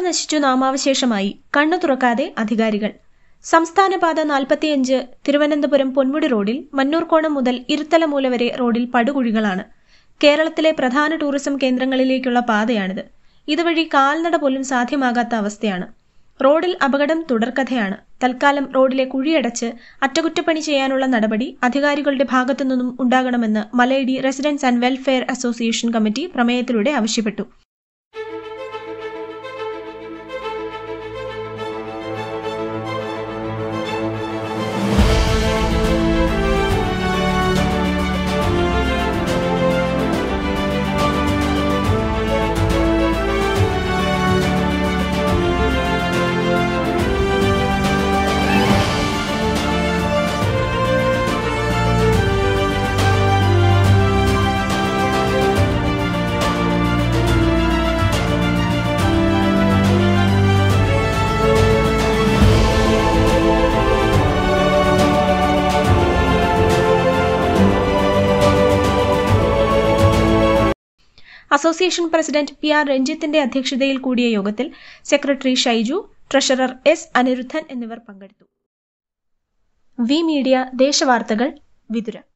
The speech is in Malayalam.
നശിച്ചു നാമാവശേഷമായി കണ്ണു തുറക്കാതെ അധികാരികൾ സംസ്ഥാനപാത നാൽപ്പത്തിയഞ്ച് തിരുവനന്തപുരം പൊന്മുടി റോഡിൽ മന്നൂർക്കോണം മുതൽ ഇരുത്തലമൂല വരെ റോഡിൽ പടുകുഴികളാണ് കേരളത്തിലെ പ്രധാന ടൂറിസം കേന്ദ്രങ്ങളിലേക്കുള്ള പാതയാണിത് ഇതുവഴി കാൽനട പോലും സാധ്യമാകാത്ത അവസ്ഥയാണ് റോഡിൽ അപകടം തുടർക്കഥയാണ് തൽക്കാലം റോഡിലെ കുഴിയടച്ച് അറ്റകുറ്റപ്പണി ചെയ്യാനുള്ള നടപടി അധികാരികളുടെ ഭാഗത്തുനിന്നും ഉണ്ടാകണമെന്ന് Malayidi residents and welfare association committee പ്രമേയത്തിലൂടെ ആവശ്യപ്പെട്ടു അസോസിയേഷൻ പ്രസിഡന്റ് പി ആർ രഞ്ജിത്തിന്റെ അധ്യക്ഷതയിൽ കൂടിയ യോഗത്തിൽ secretary Shaiju treasurer S Aniruddhan എന്നിവർ പങ്കെടുത്തു വി മീഡിയ ദേശവാർത്തകൾ വിതുര